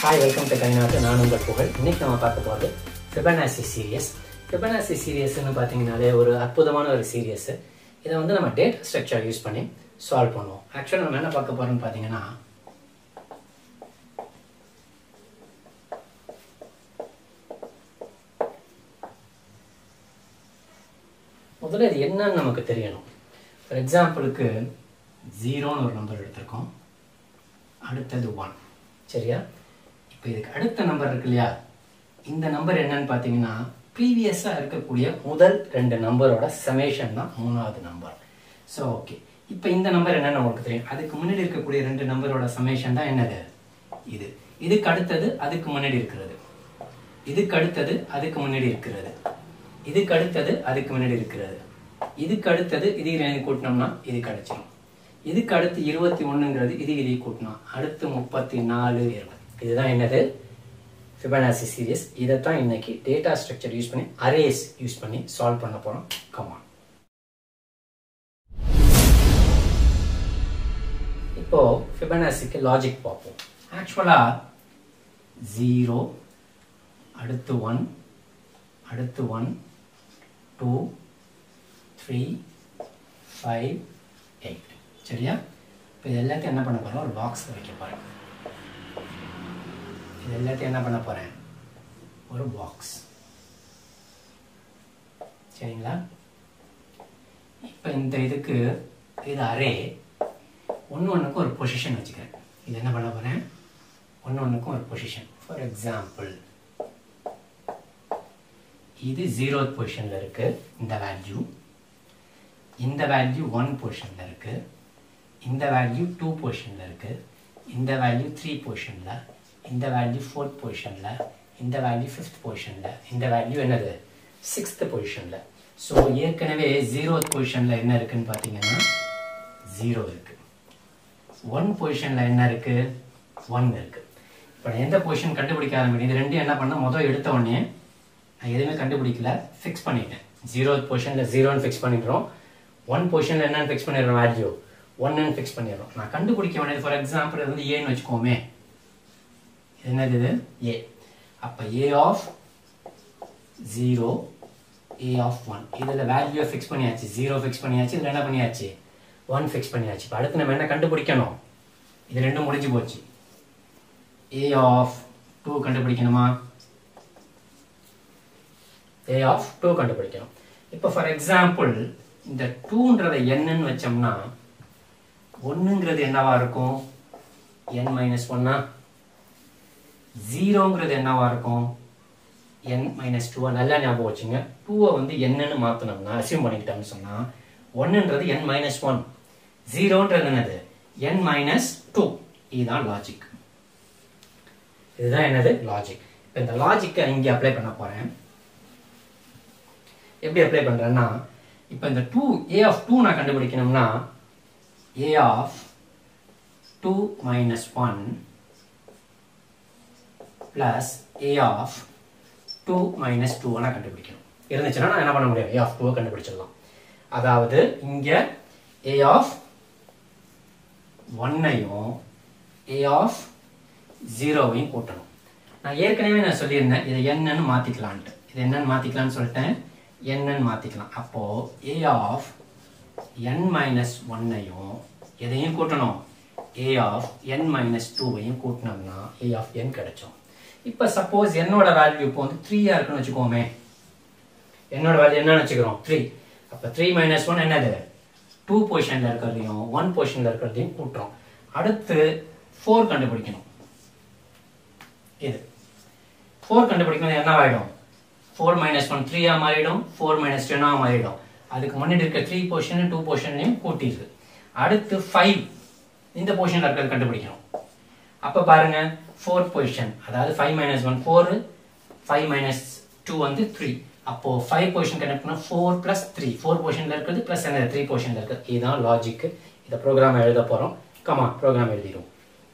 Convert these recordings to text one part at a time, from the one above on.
hi welcome to கனிநாட்டு நான் உங்கள் புகழ் இன்னைக்கு நம்ம பார்க்க போகிறது ஃபிபனாசி சீரியஸ் ஃபிபனாசி சீரியஸ்னு பார்த்தீங்கனாலே ஒரு அற்புதமான ஒரு சீரியஸ் இதை வந்து நம்ம டேட் ஸ்ட்ரக்சர் யூஸ் பண்ணி சால்வ் பண்ணுவோம் ஆக்சுவலாக நம்ம என்ன பார்க்க போகிறோம்னு பார்த்தீங்கன்னா முதல்ல இது என்னன்னு நமக்கு தெரியணும் ஃபார் எக்ஸாம்பிளுக்கு ஜீரோன்னு ஒரு நம்பர் எடுத்திருக்கோம் அடுத்தது ஒன் சரியா இப்போ இதுக்கு அடுத்த நம்பர் இருக்கு இல்லையா இந்த நம்பர் என்னன்னு பார்த்தீங்கன்னா ப்ரீவியஸாக இருக்கக்கூடிய முதல் ரெண்டு நம்பரோட சமேஷன் தான் மூணாவது நம்பர் ஸோ ஓகே இப்போ இந்த நம்பர் என்னன்னு உங்களுக்கு தெரியும் அதுக்கு முன்னாடி இருக்கக்கூடிய ரெண்டு நம்பரோட சமேஷன் தான் என்னது இது இதுக்கு அடுத்தது அதுக்கு முன்னாடி இருக்கிறது இதுக்கு அடுத்தது அதுக்கு முன்னாடி இருக்கிறது இதுக்கு அடுத்தது அதுக்கு முன்னாடி இருக்கிறது இதுக்கு அடுத்தது இது ரெண்டு கூட்டினோம்னா இது கிடைச்சிடும் இதுக்கு அடுத்து இருபத்தி ஒண்ணுங்கிறது இது இதை கூட்டினோம் அடுத்து முப்பத்தி நாலு இருபது இதுதான் என்னது ஃபிபனாசி சீரியஸ் இதைத்தான் இன்னைக்கு டேட்டா ஸ்ட்ரக்சர் யூஸ் பண்ணி அரேஸ் யூஸ் பண்ணி சால்வ் பண்ண போறோம் கமான் இப்போ ஃபிபனாசிக்கு லாஜிக் பார்ப்போம் ஆக்சுவலா ஜீரோ அடுத்து ஒன் அடுத்து one two three five eight சரியா இப்போ இது எல்லாத்தையும் என்ன பண்ண போகிறேன் ஒரு பாக்ஸில் வைக்க போகிறேன் இது எல்லாத்தையும் என்ன பண்ண போகிறேன் ஒரு பாக்ஸ் சரிங்களா இப்போ இந்த இதுக்கு இது அரே ஒன்று ஒன்றுக்கும் ஒரு பொசிஷன் வச்சுக்கிறேன் இது என்ன பண்ண போகிறேன் ஒன்று ஒன்றுக்கும் ஒரு பொசிஷன் ஃபார் எக்ஸாம்பிள் இது ஜீரோத் பொசிஷனில் இருக்கு இந்த வேல்யூ இந்த வேல்யூ ஒன் பொசிஷனில் இருக்கு இந்த வேல்யூ டூ பொசிஷனில் இருக்கு இந்த வேல்யூ த்ரீ பொசிஷனில் இந்த வேல்யூ ஃபோர்த் பொசிஷனில் இந்த வேல்யூ ஃபிஃப்த் பொசிஷனில் இந்த வேல்யூ என்னது சிக்ஸ்த் பொசிஷனில் ஸோ ஏற்கனவே ஜீரோத் பொசிஷனில் என்ன இருக்குன்னு பார்த்தீங்கன்னா ஜீரோ இருக்கு ஒன் பொசிஷனில் என்ன இருக்கு ஒன் இருக்கு இப்போ நான் எந்த பொசிஷன் கண்டுபிடிக்க ஆரம்பிக்கிறேன் இது ரெண்டும் என்ன பண்ண மொதல் எடுத்த உடனே நான் எதுவுமே கண்டுபிடிக்கல ஃபிக்ஸ் பண்ணிட்டேன் ஜீரோ பொசிஷனில் ஜீரோன்னு ஃபிக்ஸ் பண்ணிடுறோம் ஒன் பொசிஷனில் என்னன்னு ஃபிக்ஸ் பண்ணிடுறோம் வேல்யூ ஒன்னு ஃபிக்ஸ் பண்ணிடுறோம் நான் கண்டுபிடிக்க வேண்டியது ஃபார் எக்ஸாம்பிள் இது வந்து ஏன்னு வச்சுக்கோமே இது என்னது இது ஏ அப்போ A of zero A of one இதில் வேல்யூ ஃபிக்ஸ் பண்ணியாச்சு ஜீரோ ஃபிக்ஸ் பண்ணியாச்சு இதில் என்ன பண்ணியாச்சு ஒன் ஃபிக்ஸ் பண்ணியாச்சு இப்போ அடுத்து நம்ம என்ன கண்டுபிடிக்கணும் இது ரெண்டும் முடிஞ்சு போச்சு ஏ ஆஃப் டூ கண்டுபிடிக்கணுமா ஏ ஆஃப் டூ கண்டுபிடிக்கணும் இப்போ ஃபார் எக்ஸாம்பிள் இந்த டூன்றதை என்னன்னு வச்சோம்னா ஒன்றுங்கிறது என்னவா இருக்கும் என் மைனஸ் ஒன்னா ஜீரோங்கிறது என்னவா இருக்கும் என் மைனஸ் டூவா நல்லா ஞாபகம் வச்சுங்க டூவை வந்து என்னன்னு மாற்றினோம்னா அசியூம் பண்ணிக்கிட்டோம்னு சொன்னால் ஒன்றுன்றது என் மைனஸ் ஒன் ஜீரோன்றது என்னது என் மைனஸ் டூ இதுதான் லாஜிக் இதுதான் என்னது லாஜிக் இப்போ இந்த லாஜிக்கை இங்கே அப்ளை பண்ண போகிறேன் எப்படி அப்ளை பண்ணுறேன்னா இப்போ இந்த டூ ஏ ஆஃப் டூ நான் கண்டுபிடிக்கணும்னா A of two minus one plus A of two minus டூவை நான் கண்டுபிடிக்கணும் இருந்துச்சுன்னா நான் என்ன பண்ண முடியும் ஏ ஆஃப் டூவை கண்டுபிடிச்சிடலாம் அதாவது இங்கே ஏ ஆஃப் ஒன்னையும் ஏ ஆஃப் ஜீரோவையும் கூட்டணும் நான் ஏற்கனவே நான் சொல்லியிருந்தேன் இதை என்னன்னு மாற்றிக்கலான்ட்டு இது என்னன்னு மாற்றிக்கலான்னு சொல்லிட்டேன் என்னன்னு மாற்றிக்கலாம் அப்போது ஏ ஆஃப் என் மைனஸ் ஒன்னையும் எதையும் கூட்டணும் ஏ ஆஃப் என் மைனஸ் டூவையும் கூட்டினோம்னா ஏ ஆஃப் என் கிடைச்சோம் இப்போ சப்போஸ் என்னோட வேல்யூ இப்போ வந்து த்ரீயாக இருக்குன்னு வச்சுக்கோமே என்னோட வேல்யூ என்னன்னு வச்சுக்கிறோம் த்ரீ அப்போ த்ரீ மைனஸ் ஒன் என்னது டூ பொசிஷனில் இருக்கிறதையும் ஒன் பொசிஷனில் இருக்கிறதையும் கூட்டுறோம் அடுத்து ஃபோர் கண்டுபிடிக்கணும் இது ஃபோர் கண்டுபிடிக்கணும் என்ன ஆகிடும் ஃபோர் மைனஸ் ஒன் த்ரீயாக மாறிடும் ஃபோர் மைனஸ் டென்னாக மாறிடும் அதுக்கு முன்னாடி இருக்க த்ரீ பொசிஷன் டூ பொசிஷன்லையும் கூட்டிருக்கு அடுத்து ஃபைவ் இந்த பொசிஷனில் இருக்கிறது கண்டுபிடிக்கணும் அப்போ பாருங்க ஃபோர்த் பொசிஷன் அதாவது five minus one four five minus two வந்து த்ரீ அப்போ ஃபைவ் பொசிஷன் கனெக்ட் பண்ணால் ஃபோர் ப்ளஸ் த்ரீ ஃபோர் பொசிஷனில் இருக்கிறது ப்ளஸ் என்ன த்ரீ பொசிஷனில் இருக்குது இதுதான் லாஜிக் இந்த ப்ரோக்ராம் எழுத போகிறோம் கமா ப்ரோக்ராம் எழுதிடும்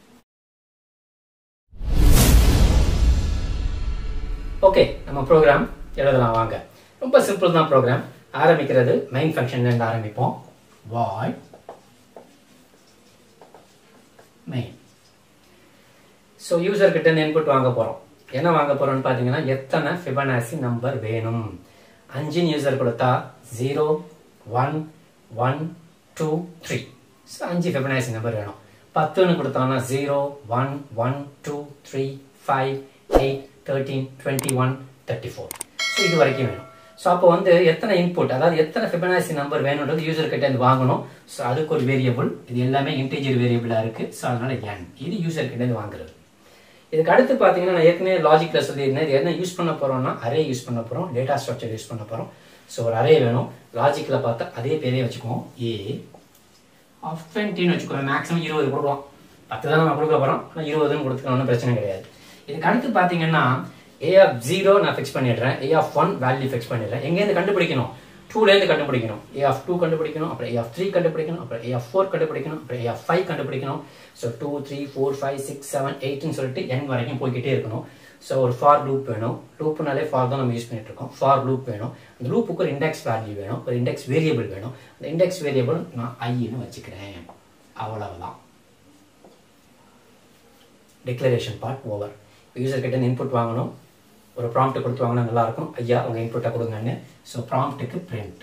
ஓகே நம்ம ப்ரோக்ராம் எழுதலாம் வாங்க ரொம்ப சிம்பிள் தான் ப்ரோக்ராம் ஆரம்பிக்கிறது மெயின் ஃபங்க்ஷன்லேருந்து ஆரம்பிப்போம் வாய் மெயின் ஸோ யூசர் கிட்ட இருந்து இன்புட் வாங்க போகிறோம் என்ன வாங்க போகிறோம்னு பார்த்தீங்கன்னா எத்தனை ஃபிபனாசி நம்பர் வேணும் அஞ்சுன்னு யூசர் கொடுத்தா zero one one two three so அஞ்சு ஃபிபனாசி நம்பர் வேணும் பத்துன்னு கொடுத்தாங்கன்னா zero one one two three five eight thirteen twenty one thirty four so இது வரைக்கும் வேணும் ஸோ அப்போ வந்து எத்தனை இன்புட் அதாவது எத்தனை ஃபிபனாசி நம்பர் வேணுன்றது யூசர் கிட்ட இருந்து வாங்கணும் ஸோ அதுக்கு ஒரு வேரியபிள் இது எல்லாமே இன்டீஜர் வேரியபிளாக இருக்குது ஸோ அதனால n இது யூசர் கிட்ட இருந்து வாங்குறது இதுக்கு அடுத்து பார்த்தீங்கன்னா நான் ஏற்கனவே லாஜிக்கில் சொல்லியிருந்தேன் இது என்ன யூஸ் பண்ண போகிறோம்னா அரே யூஸ் பண்ண போகிறோம் டேட்டா ஸ்ட்ரக்சர் யூஸ் பண்ண போகிறோம் ஸோ ஒரு அரே வேணும் லாஜிக்கில் பார்த்தா அதே பேரே வச்சுக்குவோம் ஏ ஆஃப் டுவெண்ட்டின்னு வச்சுக்கோங்க மேக்ஸிமம் இருபது கொடுக்கலாம் பத்து தான் நம்ம கொடுக்க போகிறோம் ஆனால் இருபதுன்னு கொடுத்துக்கலாம் ஒன்றும் பிரச்சனை கிடையாது இதுக்கு அடுத்து பார்த்தீங்கன்னா ஏ ஆஃப் ஜீரோ நான் ஃபிக்ஸ் பண்ணிடுறேன் A of one value fix பண்ணிடுறேன் எங்கேருந்து கண்டுபிடிக்கணும் டூலேருந்து கண்டுபிடிக்கணும் ஏ ஆஃப் டூ கண்டுபிடிக்கணும் அப்புறம் ஏ ஆஃப் த்ரீ கண்டுபிடிக்கணும் அப்புறம் ஏ ஆஃப் ஃபோர் கண்டுபிடிக்கணும் அப்புறம் ஏ ஆஃப் ஃபைவ் கண்டுபிடிக்கணும் so two three four five six seven எயிட்னு சொல்லிட்டு என் வரைக்கும் போய்கிட்டே இருக்கணும் ஸோ ஒரு ஃபார் லூப் வேணும் லூப்னாலே ஃபார் தான் நம்ம யூஸ் பண்ணிட்டு இருக்கோம் ஃபார் லூப் வேணும் அந்த லூப்புக்கு ஒரு இண்டெக்ஸ் வேல்யூ வேணும் ஒரு இண்டெக்ஸ் வேரியபிள் வேணும் அந்த இண்டெக்ஸ் வேரியபிள் நான் ஐன்னு வச்சுக்கிறேன் அவ்வளவுதான் டிக்ளரேஷன் பார்ட் ஓவர் யூசர் கிட்ட இன்புட் வாங்கணும் ஒரு ப்ராம்ப்ட் கொடுத்து வாங்கினா நல்லா இருக்கும் ஐயா உங்க இன்புட்டை கொடுங்கன்னு ஸோ ப்ராம்ப்ட்டுக்கு பிரிண்ட்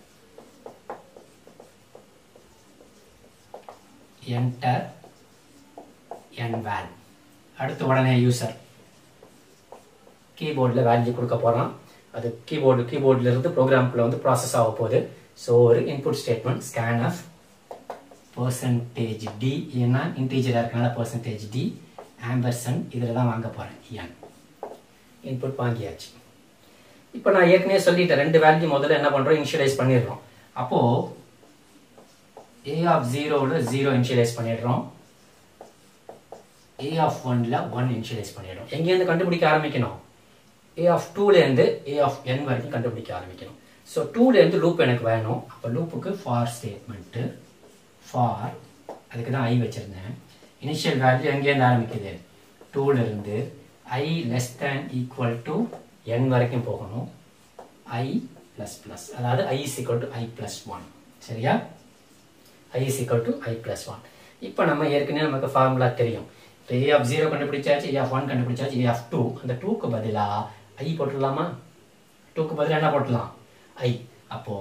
என்டர் என் வேல் அடுத்து உடனே யூசர் கீபோர்டில் வேல்யூ கொடுக்க போகிறான் அது கீபோர்டு கீபோர்டில் இருந்து ப்ரோக்ராம்குள்ளே வந்து ப்ராசஸ் ஆக போகுது ஸோ ஒரு input statement scanf percentage D ஏன்னா இன்டீஜராக இருக்கனால பர்சன்டேஜ் டி ஆம்பர்சன் இதில் தான் வாங்க போகிறேன் என் இன்புட் வாங்கியாச்சு இப்போ நான் ஏற்கனவே சொல்லிட்டேன் ரெண்டு வேல்யூ முதல்ல என்ன பண்ணுறோம் இனிஷியலைஸ் பண்ணிடுறோம் அப்போது ஏ ஆஃப் ஜீரோவில் ஜீரோ இனிஷியலைஸ் பண்ணிடுறோம் ஏ ஆஃப் ஒன்ல ஒன் இனிஷியலைஸ் பண்ணிடுறோம் எங்கேருந்து கண்டுபிடிக்க ஆரம்பிக்கணும் ஏ ஆஃப் டூலேருந்து ஏ ஆஃப் என் வரைக்கும் கண்டுபிடிக்க ஆரம்பிக்கணும் ஸோ டூலேருந்து லூப் எனக்கு வேணும் அப்போ லூப்புக்கு ஃபார் ஸ்டேட்மெண்ட்டு ஃபார் அதுக்கு தான் ஐ வச்சுருந்தேன் இனிஷியல் வேல்யூ எங்கேருந்து ஆரம்பிக்குது டூலேருந்து I less than equal to N வரைக்கும் போகணும் ஐ ப்ளஸ் ப்ளஸ் அதாவது I is equal to I plus one சரியா I is equal to I plus one இப்போ நம்ம ஏற்கனவே நமக்கு ஃபார்முலா தெரியும் இப்போ ஏ ஆஃப் ஜீரோ கண்டுபிடிச்சாச்சு ஏ ஆஃப் ஒன் கண்டுபிடிச்சாச்சு ஏ ஆஃப் டூ அந்த டூக்கு பதிலாக ஐ போட்டுடலாமா டூக்கு பதிலாக என்ன போட்டுடலாம் ஐ அப்போ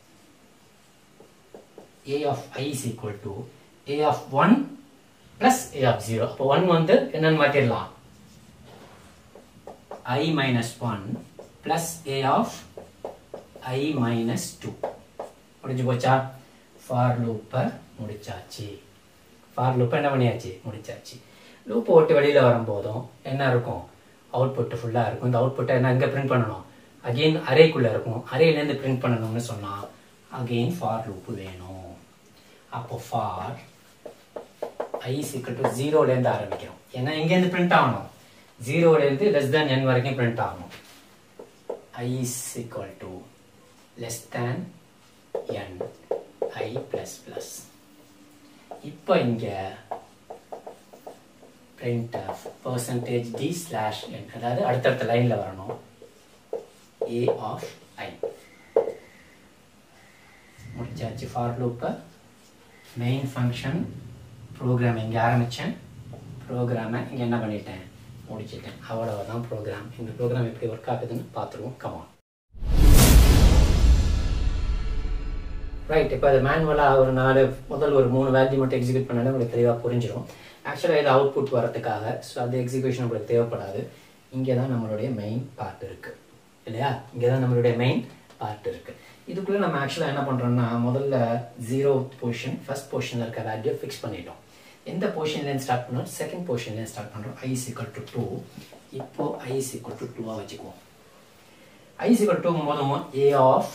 A of I is equal to A of one plus A of zero அப்போ ஒன் வந்து என்னன்னு மாற்றிடலாம் i minus 1 plus a of i minus 2 முடிஞ்சு போச்சா ஃபார் லூப்பை முடிச்சாச்சு ஃபார் லூப்பை என்ன பண்ணியாச்சு முடிச்சாச்சு லூப் ஓட்டு வெளியில் வரும்போதும் என்ன இருக்கும் அவுட்புட் ஃபுல்லாக இருக்கும் இந்த அவுட்புட்டை என்ன எங்கே பிரிண்ட் பண்ணணும் அகெயின் அரேக்குள்ளே இருக்கும் அரேலேருந்து பிரிண்ட் பண்ணணும்னு சொன்னால் அகெயின் ஃபார் லூப்பு வேணும் அப்போ ஃபார் ஐ சிக்கல் டு ஜீரோலேருந்து ஆரம்பிக்கிறோம் ஏன்னா எங்கேருந்து பிரிண்ட் ஆகணும் ஜீரோலேருந்து லெஸ் தேன் என் வரைக்கும் பிரிண்ட் ஆகணும் I is equal to less than N I plus plus இப்போ இங்கே printf percentage D slash N அதாவது அடுத்தடுத்த லைனில் வரணும் ஏ ஆஃப் ஐ முடிச்சாச்சு ஃபார் லூப்பை மெயின் ஃபங்க்ஷன் ப்ரோக்ராம் இங்கே ஆரம்பித்தேன் ப்ரோக்ராமை இங்கே என்ன பண்ணிட்டேன் முடிச்சிட்டேன் அவ்வளவுதான் ப்ரோக்ராம் இந்த ப்ரோக்ராம் எப்படி ஒர்க் ஆகுதுன்னு பார்த்துருவோம் கமான் ரைட் இப்போ அது மேனுவலாக ஒரு நாலு முதல் ஒரு மூணு வேல்யூ மட்டும் எக்ஸிக்யூட் பண்ணாலே உங்களுக்கு தெளிவாக புரிஞ்சிடும் ஆக்சுவலாக இது அவுட்புட் வரதுக்காக ஸோ அது எக்ஸிக்யூஷன் உங்களுக்கு தேவைப்படாது இங்கே தான் நம்மளுடைய மெயின் பார்ட் இருக்குது இல்லையா இங்கே தான் நம்மளுடைய மெயின் பார்ட் இருக்குது இதுக்குள்ளே நம்ம ஆக்சுவலாக என்ன பண்ணுறோம்னா முதல்ல ஜீரோ பொசிஷன் ஃபர்ஸ்ட் பொசிஷனில் இருக்க வேல்யூ ஃபிக்ஸ் பண்ணிட்டோம் எந்த போர்ஷன்லேருந்து ஸ்டார்ட் பண்ணோம் செகண்ட் போர்ஷன்லேருந்து ஸ்டார்ட் பண்ணுறோம் ஐ சிக்கல் டு டூ இப்போ ஐ சிக்கல் டு டூவாக வச்சுக்குவோம் ஐ சிக்கல் டூ போதும் A of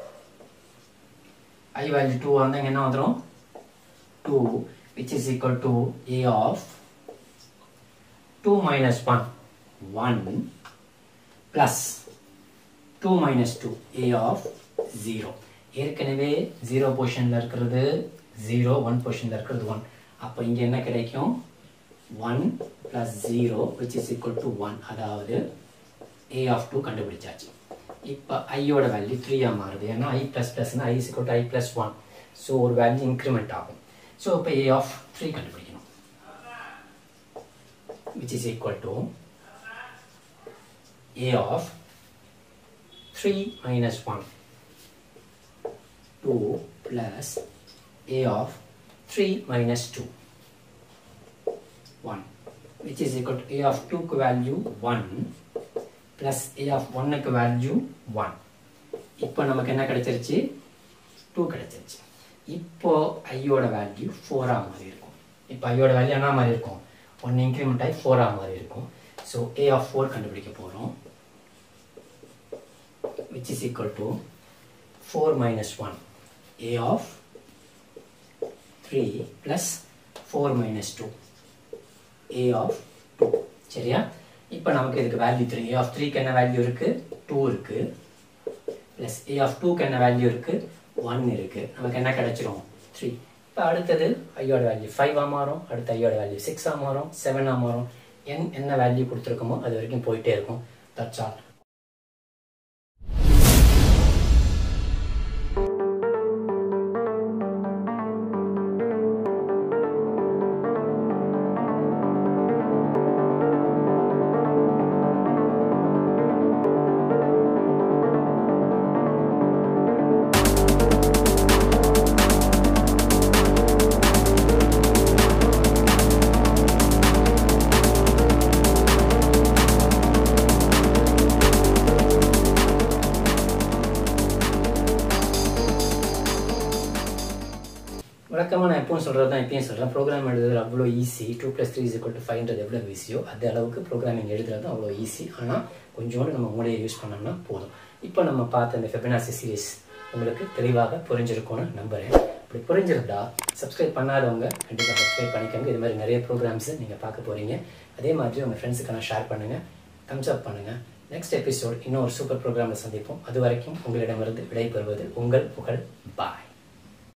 I value two வந்தால் என்ன வந்துடும் two which is equal to A of two minus one one plus two minus two A of zero ஏற்கனவே ஜீரோ பொசிஷனில் இருக்கிறது ஜீரோ ஒன் பொசிஷனில் இருக்கிறது ஒன் அப்போ இங்கே என்ன கிடைக்கும் one plus zero which is equal to one அதாவது ஏ ஆஃப் டூ கண்டுபிடிச்சாச்சு இப்போ ஐயோட வேல்யூ த்ரீயாக மாறுது ஏன்னா ஐ ப்ளஸ் ப்ளஸ்னா I is to I plus one so ஒரு வேல்யூ இன்க்ரிமெண்ட் ஆகும் ஸோ இப்போ ஏ ஆஃப் த்ரீ கண்டுபிடிக்கணும் which is equal to a of 3 minus 1 2 plus a of 3 minus 2 1 which is equal to a of 2 க்கு value 1 plus a of 1 க்கு value 1 இப்போ நமக்கு என்ன கிடைச்சிருச்சு 2 கிடைச்சிருச்சு இப்போ ஐயோட வேல்யூ ஃபோராக மாதிரி இருக்கும் இப்போ ஐயோட வேல்யூ என்ன மாதிரி இருக்கும் ஒன் இன்க்ரிமெண்ட் ஆகி ஃபோராக மாதிரி இருக்கும் ஸோ ஏ ஆஃப் ஃபோர் கண்டுபிடிக்க போகிறோம் which is equal to four minus one A of three plus four minus two A of two சரியா இப்போ நமக்கு இதுக்கு வேல்யூ த்ரீ ஏ ஆஃப் த்ரீக்கு என்ன வேல்யூ இருக்குது டூ இருக்குது ப்ளஸ் ஏ ஆஃப் டூக்கு என்ன வேல்யூ இருக்குது ஒன் இருக்குது நமக்கு என்ன கிடைச்சிரும் த்ரீ இப்போ அடுத்தது ஐயோட வேல்யூ ஃபைவாக மாறும் அடுத்த ஐயோட வேல்யூ சிக்ஸாக மாறும் செவனாக மாறும் என் என்ன வேல்யூ கொடுத்துருக்கோமோ அது வரைக்கும் போயிட்டே இருக்கும் தட்ஸ் ஆல் வழக்கமாக நான் எப்பவும் சொல்கிறது தான் எப்பயும் சொல்கிறேன் ப்ரோக்ராம் எழுதுறது அவ்வளோ easy two plus three is to ஃபைவ்ன்றது எவ்வளோ ஈஸியோ அந்த அளவுக்கு ப்ரோக்ராமிங் எழுதுறது அவ்வளோ ஈஸி ஆனால் கொஞ்சோண்டு நம்ம மூளையை யூஸ் பண்ணோம்னா போதும் இப்போ நம்ம பார்த்த இந்த ஃபெபினாசி சீரிஸ் உங்களுக்கு தெளிவாக புரிஞ்சிருக்கும்னு நம்புகிறேன் அப்படி புரிஞ்சிருந்தா சப்ஸ்கிரைப் பண்ணாதவங்க கண்டிப்பாக சப்ஸ்கிரைப் பண்ணிக்கோங்க இது மாதிரி நிறைய ப்ரோக்ராம்ஸ் நீங்கள் பார்க்க போகிறீங்க அதே மாதிரி உங்கள் ஃப்ரெண்ட்ஸுக்கெல்லாம் ஷேர் பண்ணுங்கள் தம்ஸ் அப் பண்ணுங்கள் நெக்ஸ்ட் எபிசோட் இன்னும் ஒரு சூப்பர் ப்ரோக்ராமில் சந்திப்போம் அது வரைக்கும் உங்களிடமிருந்து விடைபெறுவது உங்கள் புகழ் பாய்